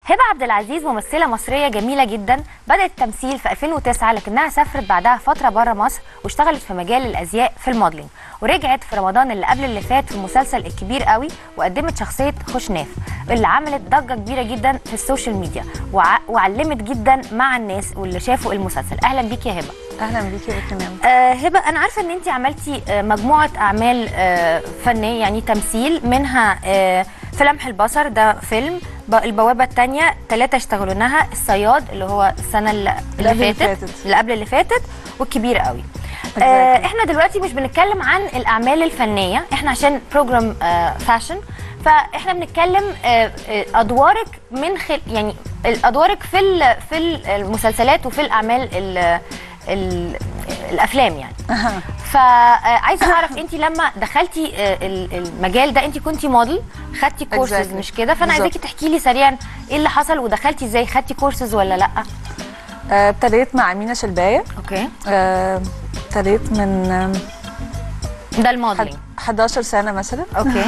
هبه عبد العزيز ممثله مصريه جميله جدا بدات التمثيل في 2009 لكنها سافرت بعدها فتره بره مصر واشتغلت في مجال الازياء في الموديلنج ورجعت في رمضان اللي قبل اللي فات في المسلسل الكبير قوي وقدمت شخصيه خشناف اللي عملت ضجه كبيره جدا في السوشيال ميديا وع... وعلمت جدا مع الناس واللي شافوا المسلسل اهلا بيكي يا هبه اهلا بيكي يا كمان آه هبه انا عارفه ان انت عملتي آه مجموعه اعمال آه فنيه يعني تمثيل منها آه في لمح البصر ده فيلم ب- البوابه الثانيه ثلاثه اشتغلونها الصياد اللي هو السنه اللي, اللي قبل اللي اللي فاتت فاتت. اللي قبل اللي فاتت والكبير قوي آه Exactly. احنا دلوقتي مش بنتكلم عن الاعمال الفنيه احنا عشان بروجرام آه فاشن فاحنا بنتكلم آه آه ادوارك من خل يعني ادوارك في ال- في المسلسلات وفي الاعمال ال ال الافلام يعني أها. فعايزه اعرف انت لما دخلتي آه، ال- المجال ده انت كنتي موديل خدتي كورسز Exactly. مش كده فانا بالظبط. عايزاكي تحكي لي سريعا ايه اللي حصل ودخلتي ازاي خدتي كورسز ولا لا آه، ابتديت مع امينه شلبايه اوكي آه، ابتديت من آم، ده حد- الموديلنج 11 سنه مثلا اوكي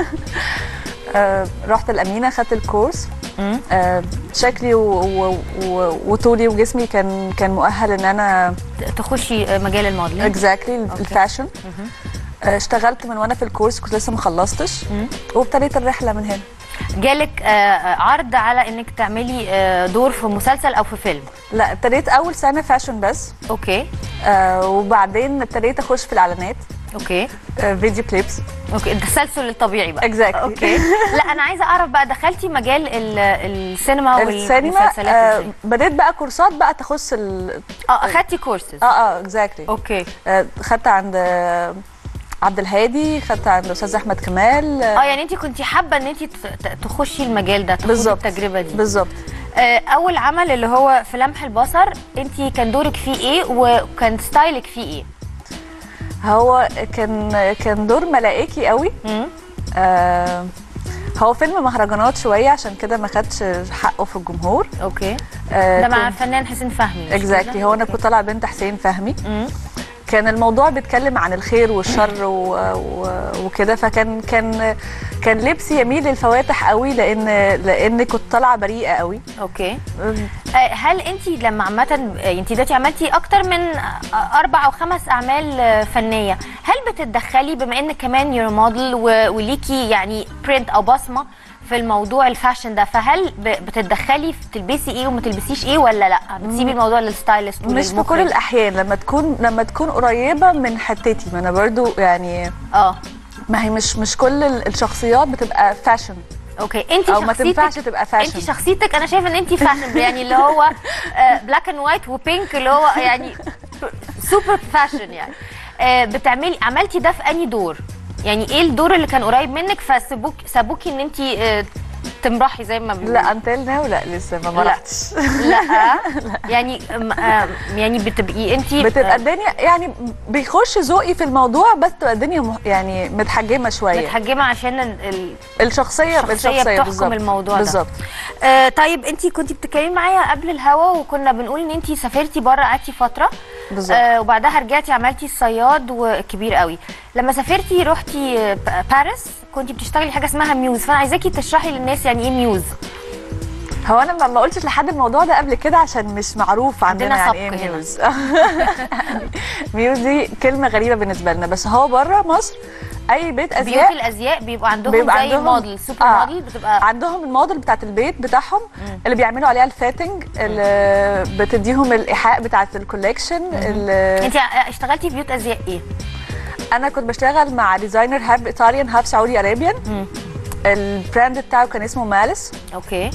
آه، رحت الامينه خدت الكورس مم. آه، شكلي و- و- و- وطولي وجسمي كان كان مؤهل ان انا تخشي مجال الموديلنج اكزاكتلي الفاشن آه، اشتغلت من وانا في الكورس كنت لسه ما خلصتش وابتديت الرحله من هنا جالك آه، عرض على انك تعملي آه، دور في مسلسل او في فيلم لا ابتديت اول سنه فاشن بس اوكي آه، وبعدين ابتديت اخش في الاعلانات اوكي آه، فيديو كليبس اوكي التسلسل الطبيعي بقى Exactly. اوكي لا انا عايزه اعرف بقى دخلتي مجال ال- السينما السينما والمسلسلات آه ازاي بديت بقى كورسات بقى تخص ال اه اخدتي كورسز اه اه اكزاكتلي اوكي آه خدت عند آه عبد الهادي خدت عند استاذ احمد كمال اه يعني انت كنت حابه ان انت تخشي المجال ده تخوضي بالظبط التجربه دي بالظبط آه، اول عمل اللي هو في لمح البصر انت كان دورك فيه ايه وكان ستايلك فيه ايه هو كان كان دور ملائكي قوي مم. آه هو فيلم مهرجانات شويه عشان كده ما خدش حقه في الجمهور اوكي آه ده مع كان- الفنان حسين فهمي مش اكزاكتلي كده؟ هو انا كنت طالعه بنت حسين فهمي مم. كان الموضوع بيتكلم عن الخير والشر و... و... وكده فكان كان كان لبسي يميل للفواتح قوي لان لان كنت طالعه بريئه قوي اوكي آه، هل انت لما عامه انت دلوقتي عملتي اكتر من آه، اربع او خمس اعمال آه، فنيه هل بتتدخلي بما انك كمان يور موديل وليكي يعني برنت او بصمه في الموضوع الفاشن ده فهل ب- بتتدخلي في تلبسي ايه وما تلبسيش ايه ولا لا بتسيبي الموضوع للستايلست مش في كل وللمخرج؟ الاحيان لما تكون لما تكون قريبه من حتتي ما انا برضو يعني اه ما هي مش مش كل ال- الشخصيات بتبقى فاشن اوكي انت أو ما شخصيتك تنفعش تبقى فاشن. انت شخصيتك انا شايفه ان انت فاشن يعني اللي هو بلاك اند وايت وبينك اللي هو يعني سوبر فاشن يعني آه، بتعملي عملتي ده في انهي دور يعني ايه الدور اللي كان قريب منك فسابوك سابوكي ان انت آه، تمرحي زي ما بيقولوا لا انتل ناو لا لسه ما لا. مرحتش لا يعني آم، آم، يعني بتبقي انت بتبقى الدنيا يعني بيخش ذوقي في الموضوع بس تبقى الدنيا مح- يعني متحجمه شويه متحجمه عشان ال- ال- الشخصيه الشخصية الشخصيه بتحكم بالظبط الموضوع ده. بالظبط آه طيب انت كنت بتتكلمي معايا قبل الهوا وكنا بنقول ان انت سافرتي بره قعدتي فتره بالظبط. آه وبعدها رجعتي عملتي الصياد وكبير قوي لما سافرتي رحتي آه، ب- باريس كنت بتشتغلي حاجه اسمها ميوز فانا عايزاكي تشرحي للناس يعني ايه ميوز هو انا ما- ما قلتش لحد الموضوع ده قبل كده عشان مش معروف عندنا عندنا يعني سبق ايه هنا. ميوز ميوز دي كلمه غريبه بالنسبه لنا بس هو بره مصر اي بيت بيوت ازياء الازياء بيبقوا عندهم بيبقى زي عندهم موديل سوبر آه، موديل بتبقى عندهم الموديل بتاعت البيت بتاعهم اللي بيعملوا عليها الفاتنج اللي بتديهم الايحاء بتاعت الكوليكشن اللي انت اشتغلتي في بيوت ازياء ايه انا كنت بشتغل مع ديزاينر هاف ايطاليان هاف سعودي ارابيان مم. البراند بتاعه كان اسمه مالس اوكي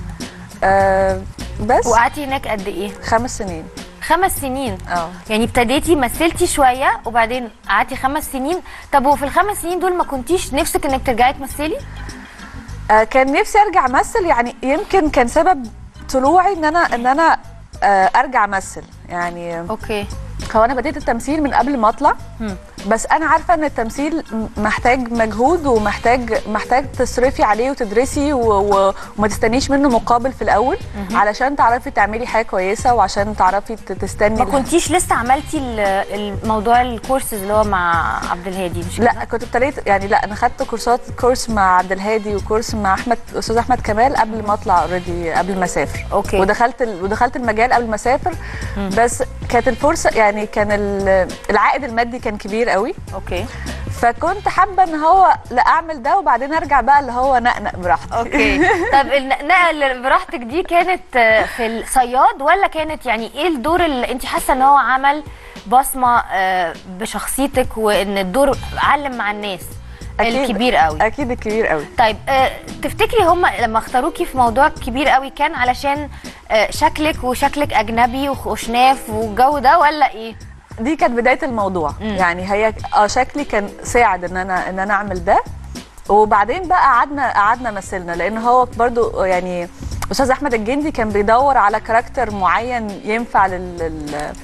آه بس وقعدتي هناك قد ايه خمس سنين خمس سنين اه يعني ابتديتي مثلتي شويه وبعدين قعدتي خمس سنين طب وفي الخمس سنين دول ما كنتيش نفسك انك ترجعي تمثلي آه، كان نفسي ارجع امثل يعني يمكن كان سبب طلوعي ان انا ان انا آه، ارجع امثل يعني اوكي هو انا بديت التمثيل من قبل ما اطلع مم. بس انا عارفه ان التمثيل م- محتاج مجهود ومحتاج محتاج تصرفي عليه وتدرسي و... و... وما تستنيش منه مقابل في الاول علشان تعرفي تعملي حاجه كويسه وعشان تعرفي ت- تستني ما الح- كنتيش لسه عملتي ال- الموضوع الكورسز اللي هو مع عبد الهادي مش كده؟ لا كنت ابتديت يعني لا انا خدت كورسات كورس مع عبد الهادي وكورس مع احمد استاذ احمد كمال قبل ما اطلع اوريدي قبل ما اسافر أوكي. ودخلت ال... ودخلت المجال قبل ما اسافر بس كانت الفرصه يعني كان ال... العائد المادي كان كبير قوي اوكي فكنت حابه ان هو لا اعمل ده وبعدين ارجع بقى اللي هو نقنق براحتي اوكي طب النقله اللي براحتك دي كانت آه، في الصياد ولا كانت يعني ايه الدور اللي انت حاسه ان هو عمل بصمه آه، بشخصيتك وان الدور علم مع الناس الكبير قوي اكيد الكبير قوي طيب آه، تفتكري هم لما اختاروكي في موضوع كبير قوي كان علشان آه، شكلك وشكلك اجنبي وخشناف والجو ده ولا ايه دي كانت بدايه الموضوع مم. يعني هي اه شكلي كان ساعد ان انا ان انا اعمل ده وبعدين بقى قعدنا قعدنا مثلنا لان هو برضو يعني استاذ احمد الجندي كان بيدور على كاركتر معين ينفع لل... لل...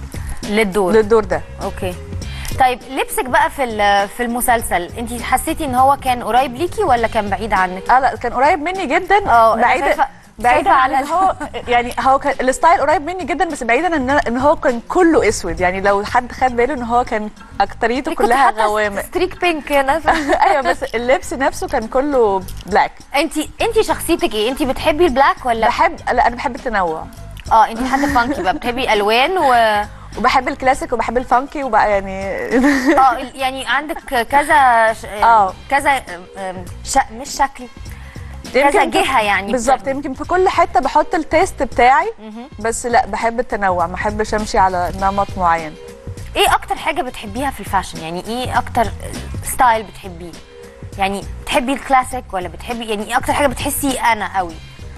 للدور للدور ده اوكي طيب لبسك بقى في ال- في المسلسل انت حسيتي ان هو كان قريب ليكي ولا كان بعيد عنك اه لا كان قريب مني جدا اه، أنا بعيدا شايفة- بعيدا شايفة عن على ان هو يعني هو كان الستايل قريب مني جدا بس بعيدا ان ان هو كان كله اسود يعني لو حد خد باله ان هو كان اكتريته كنت كلها حاطة غوامق ستريك بينك هنا ايوه بس اللبس نفسه كان كله بلاك انت انت شخصيتك ايه انت بتحبي البلاك ولا بحب لا انا بحب التنوع اه انت حد فانكي بقى بتحبي الوان و وبحب الكلاسيك وبحب الفانكي وبقى يعني اه يعني عندك كذا ش... اه. كذا ام، ش... مش شكل كذا يمكن- جهه يعني بالظبط يمكن في كل حته بحط التيست بتاعي بس لا بحب التنوع ما بحبش امشي على نمط معين ايه اكتر حاجه بتحبيها في الفاشن يعني ايه اكتر ستايل بتحبيه يعني بتحبي الكلاسيك ولا بتحبي يعني ايه اكتر حاجه بتحسي انا قوي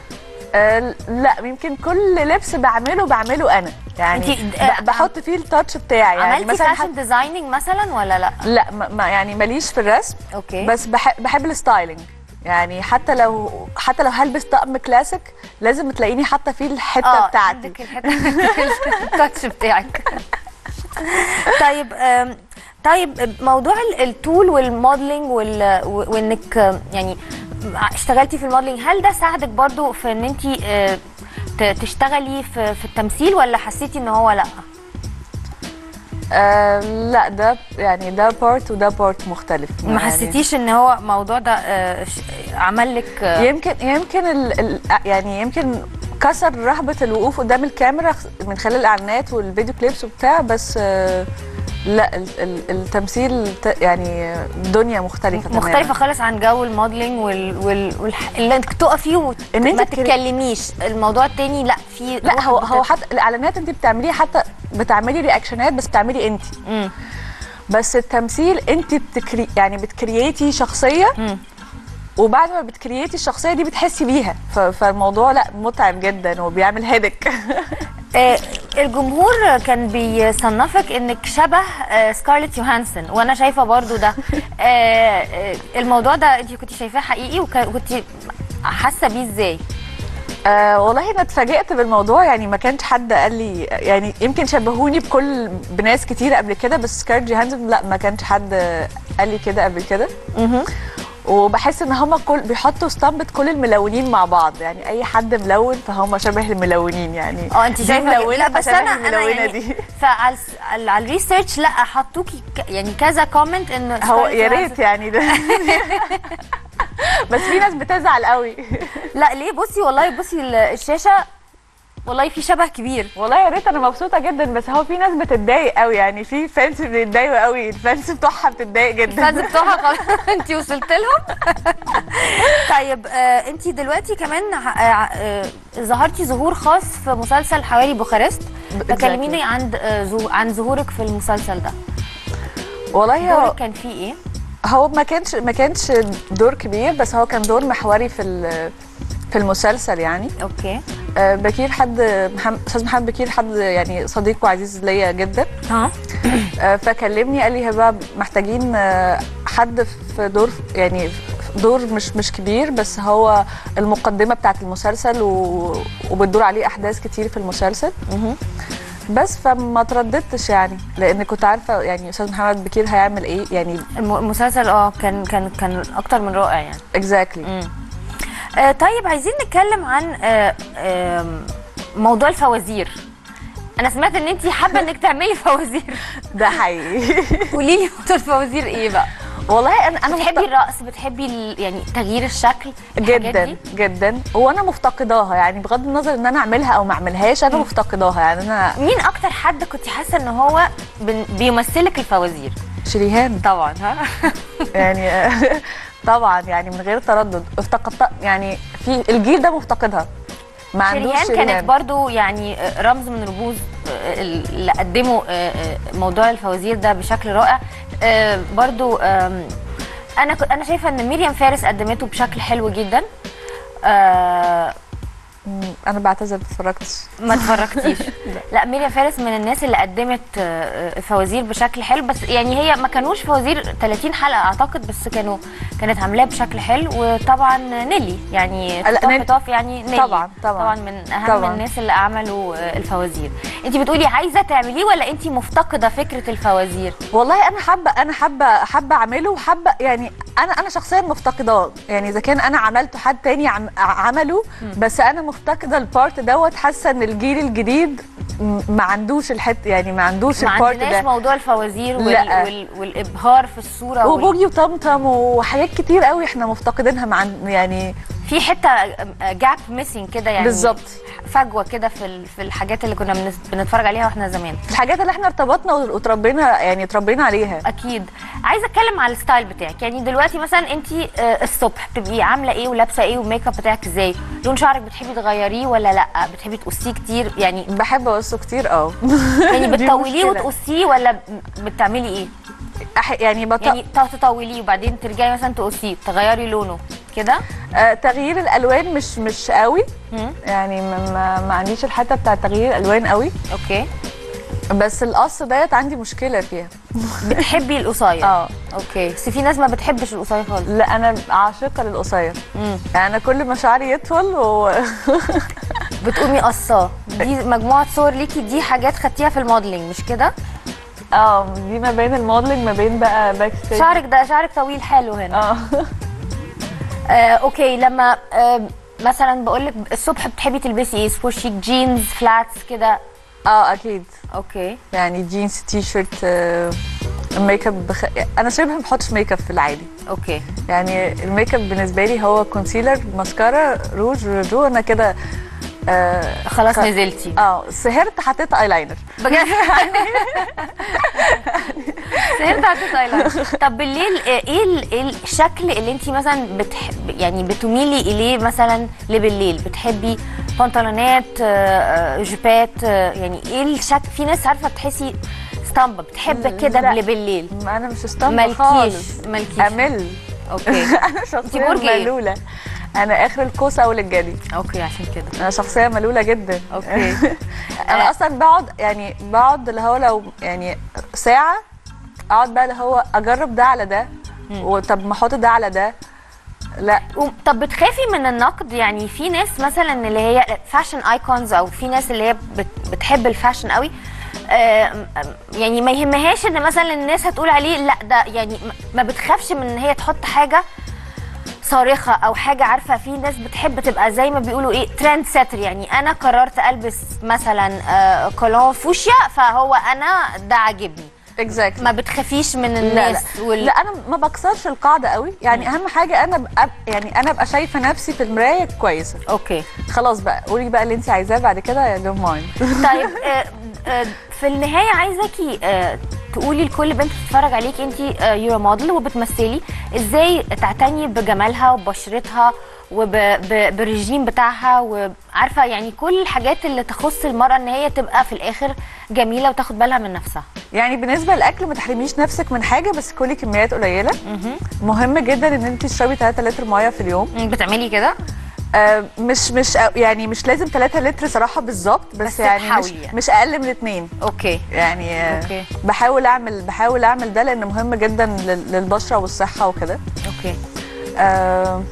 آه لا يمكن كل لبس بعمله بعمله انا يعني انتي- ب- آه، بحط فيه التاتش بتاعي يعني عملتي مثلا فاشن ديزايننج مثلا ولا لا لا ما ما- يعني ماليش في الرسم اوكي بس بحب بحب الستايلنج يعني حتى لو حتى لو هلبس طقم كلاسيك لازم تلاقيني حاطه فيه الحته اه بتاعتي عندك الحته التاتش بتاعك طيب آم، طيب موضوع ال- التول والموديلنج وال- و- وانك آم، يعني اشتغلتي في الموديلنج هل ده ساعدك برضو في ان انت تشتغلي في في التمثيل ولا حسيتي ان هو لا آه لا ده يعني ده بارت وده بارت مختلف ما يعني حسيتيش ان هو الموضوع ده آه، ش- عمل لك آه، يمكن يمكن ال ال يعني يمكن كسر رهبه الوقوف قدام الكاميرا من خلال الاعلانات والفيديو كليبس وبتاع بس آه لا ال ال التمثيل ت- يعني دنيا مختلفه تماماً. مختلفة خالص عن جو الموديلنج وال... وال... والح... اللي انك تقفي وما إن أنت تكري- تتكلميش الموضوع التاني لا في لا روح هو بت- هو حتى الاعلانات انت بتعمليها حتى بتعملي رياكشنات بس بتعملي انت مم. بس التمثيل انت بتكري يعني بتكرييتي شخصيه مم. وبعد ما بتكرييتي الشخصيه دي بتحسي بيها ف- فالموضوع لا متعب جدا وبيعمل هيدك آه الجمهور كان بيصنفك انك شبه آه سكارليت يوهانسون وانا شايفه برضو ده آه آه الموضوع ده انت كنت شايفاه حقيقي وكنت حاسه بيه ازاي آه والله انا اتفاجئت بالموضوع يعني ما كانش حد قال لي يعني يمكن شبهوني بكل بناس كتير قبل كده بس سكارلت جوهانسون لا ما كانش حد قال لي كده قبل كده وبحس ان هم كل بيحطوا اسطمبة كل الملونين مع بعض يعني اي حد ملون فهم شبه الملونين يعني اه انت دي شايفه ملونة لا بس فشبه انا انا الملونة يعني دي فعلى الس- على على الريسيرش لا حطوكي ك- يعني كذا كومنت انه هو سكارليت يا يوهانسون- ريت يعني ده بس في ناس بتزعل قوي لا ليه بصي والله بصي ال- الشاشه والله في شبه كبير والله يا ريت انا مبسوطه جدا بس هو في ناس بتتضايق قوي يعني في فانس بيتضايقوا قوي الفانس بتوعها بتتضايق جدا الفانز بتوعها خلاص انت وصلت لهم طيب آه انت دلوقتي كمان ه- آه آه ظهرتي ظهور خاص في مسلسل حواري بوخارست Exactly. فكلميني عن آه زو عن ظهورك في المسلسل ده والله هو دورك كان فيه ايه هو ما كانش ما كانش دور كبير بس هو كان دور محوري في ال- في المسلسل يعني اوكي آه، بكير حد محمد استاذ محمد بكير حد يعني صديق وعزيز ليا جدا ها آه، فكلمني قال لي هبه محتاجين آه، حد في دور يعني في دور مش مش كبير بس هو المقدمه بتاعت المسلسل و... وبتدور عليه احداث كتير في المسلسل بس فما ترددتش يعني لان كنت عارفه يعني استاذ محمد بكير هيعمل ايه يعني الم- المسلسل اه كان كان كان اكتر من رائع يعني اكزاكتلي آه طيب عايزين نتكلم عن آه آم، موضوع الفوازير انا سمعت ان انت حابه انك تعملي فوازير ده حقيقي قولي لي موضوع الفوازير ايه بقى والله انا انا بتحبي مفت- الرقص بتحبي ال- يعني تغيير الشكل الحاجات جدا دي؟ جدا وانا مفتقداها يعني بغض النظر ان انا اعملها او ما اعملهاش انا مفتقداها يعني انا مين اكتر حد كنت حاسه ان هو بن- بيمثلك الفوازير شريهان طبعا ها يعني طبعا يعني من غير تردد افتقدت يعني في الجيل ده مفتقدها ما عندوش شريهان شريهان كانت برضو يعني رمز من رموز اللي قدموا موضوع الفوازير ده بشكل رائع برضو انا ك- انا شايفه ان ميريام فارس قدمته بشكل حلو جدا آه، مم، انا بعتذر ما اتفرجتش ما اتفرجتيش لا ميريام فارس من الناس اللي قدمت آه، الفوازير بشكل حلو بس يعني هي ما كانوش فوازير 30 حلقه اعتقد بس كانوا كانت عاملاه بشكل حلو وطبعا نيلي يعني لا، طاف نيلي- طاف يعني نيلي طبعا، طبعا. طبعا من اهم طبعا. الناس اللي عملوا آه، الفوازير انت بتقولي عايزه تعمليه ولا انت مفتقده فكره الفوازير والله انا حابه انا حابه حابه اعمله وحابه يعني انا انا شخصيا مفتقداه يعني اذا كان انا عملته حد تاني عم عمله بس انا مفتقده البارت دوت حاسه ان الجيل الجديد م- ما عندوش الحت يعني ما عندوش ما البارت عندناش ده موضوع الفوازير وال... لا. وال... والابهار في الصوره وال... وبوجي وطمطم وحاجات كتير قوي احنا مفتقدينها مع يعني في حته جاب ميسنج كده يعني بالظبط. فجوه كده في ال- في الحاجات اللي كنا بنس- بنتفرج عليها واحنا زمان الحاجات اللي احنا ارتبطنا وتربينا يعني اتربينا عليها اكيد عايزه اتكلم على الستايل بتاعك يعني دلوقتي مثلا انت الصبح بتبقي عامله ايه ولابسه ايه والميك اب بتاعك ازاي لون شعرك بتحبي تغيريه ولا لا بتحبي تقصيه كتير يعني بحب اقصه كتير اه يعني دي بتطوليه مشكلة. وتقصيه ولا بتعملي ايه أح- يعني بط... يعني ت- تطوليه وبعدين ترجعي مثلا تقصيه تغيري لونه كده آه تغيير الالوان مش مش قوي مم. يعني ما, ما, ما عنديش الحته بتاع تغيير الالوان قوي اوكي بس القص ديت عندي مشكله فيها بتحبي القصير اه اوكي بس في ناس ما بتحبش القصير خالص لا انا عاشقه للقصير مم. يعني انا كل ما شعري يطول و... بتقومي قصاه دي مجموعه صور ليكي دي حاجات خدتيها في الموديلنج مش كده اه دي ما بين الموديلنج ما بين بقى باك ستيج شعرك ده شعرك طويل حلو هنا اه آه، اوكي لما آه، مثلا بقول لك الصبح بتحبي تلبسي ايه سبورت شيك جينز فلاتس كده اه اكيد اوكي يعني جينز تي شيرت آه، الميك اب بخ... انا شبه ما بحطش ميك اب في العادي اوكي يعني الميك اب بالنسبه لي هو كونسيلر ماسكارا روج رجوع انا كده آه خلاص خ- نزلتي اه سهرت حطيت ايلاينر بجد سهرت على ايلاينر طب بالليل آه، ايه ال- ايه الشكل اللي انت مثلا بتحب يعني بتميلي اليه مثلا لبالليل بتحبي بنطلونات آه، آه، جيبات آه، يعني ايه الشكل في ناس عارفه تحسي اسطمبه بتحب كده لا. اللي بالليل ما انا مش استنى مالكيش خالص مالكيش امل اوكي انا شخصيه برج إيه؟ ملوله انا اخر الكوسه والجدي اوكي عشان كده انا شخصيه ملوله جدا اوكي انا اصلا بقعد يعني بقعد اللي هو لو يعني ساعه اقعد بقى اللي هو اجرب ده على ده وطب ما احط ده على ده لا و- طب بتخافي من النقد يعني في ناس مثلا اللي هي فاشن ايكونز او في ناس اللي هي بت- بتحب الفاشن قوي آم، آم، يعني ما يهمهاش ان مثلا الناس هتقول عليه لا ده يعني م- ما بتخافش من ان هي تحط حاجه صارخه او حاجه عارفه في ناس بتحب تبقى زي ما بيقولوا ايه ترند سيتر يعني انا قررت البس مثلا آه، كولون فوشيا فهو انا ده عاجبني اكزاكتلي ما بتخافيش من لا الناس لا. وال... لا انا ما بكسرش القاعده قوي يعني اهم حاجه انا أبقى يعني انا ابقى شايفه نفسي في المرايه كويسه اوكي خلاص بقى قولي بقى اللي انت عايزاه بعد كده يا دون مايند طيب آه، آه، في النهايه عايزاكي آه، تقولي لكل بنت بتتفرج عليكي انت يورو موديل وبتمثلي ازاي تعتني بجمالها وبشرتها وبالرجيم بتاعها وعارفه يعني كل الحاجات اللي تخص المراه ان هي تبقى في الاخر جميله وتاخد بالها من نفسها يعني بالنسبه للاكل ما تحرميش نفسك من حاجه بس كلي كميات قليله مهم جدا ان انت تشربي 3 لتر ميه في اليوم مم، بتعملي كده آه مش مش يعني مش لازم 3 لتر صراحه بالظبط بس, بس يعني مش, تحاولي يعني. مش اقل من اتنين اوكي يعني آه أوكي. بحاول اعمل بحاول اعمل ده لان مهم جدا لل- للبشره والصحه وكده اوكي آه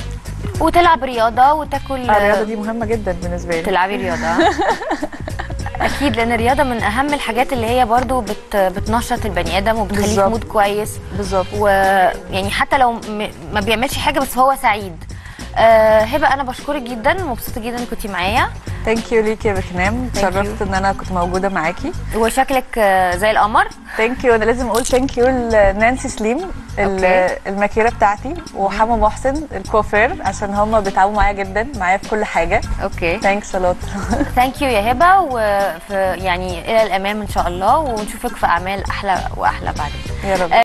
وتلعب رياضه وتاكل الرياضه دي مهمه جدا بالنسبه لي تلعبي رياضه اكيد لان الرياضه من اهم الحاجات اللي هي برضو بت بتنشط البني ادم وبتخليه في بالظبط. مود كويس بالظبط ويعني حتى لو م- ما بيعملش حاجه بس هو سعيد آه هبه انا بشكرك جدا مبسوطه جدا انك كنتي معايا ثانك يو ليكي يا بكنام Thank اتشرفت ان انا كنت موجوده معاكي وشكلك آه زي القمر ثانك يو انا لازم اقول ثانك يو لنانسي سليم ال- أوكي. الماكيره بتاعتي وحمو محسن الكوافير عشان هم بيتعاونوا معايا جدا معايا في كل حاجه اوكي ثانكس لوت ثانك يو يا هبه وفي يعني الى الامام ان شاء الله ونشوفك في اعمال احلى واحلى بعدين يا رب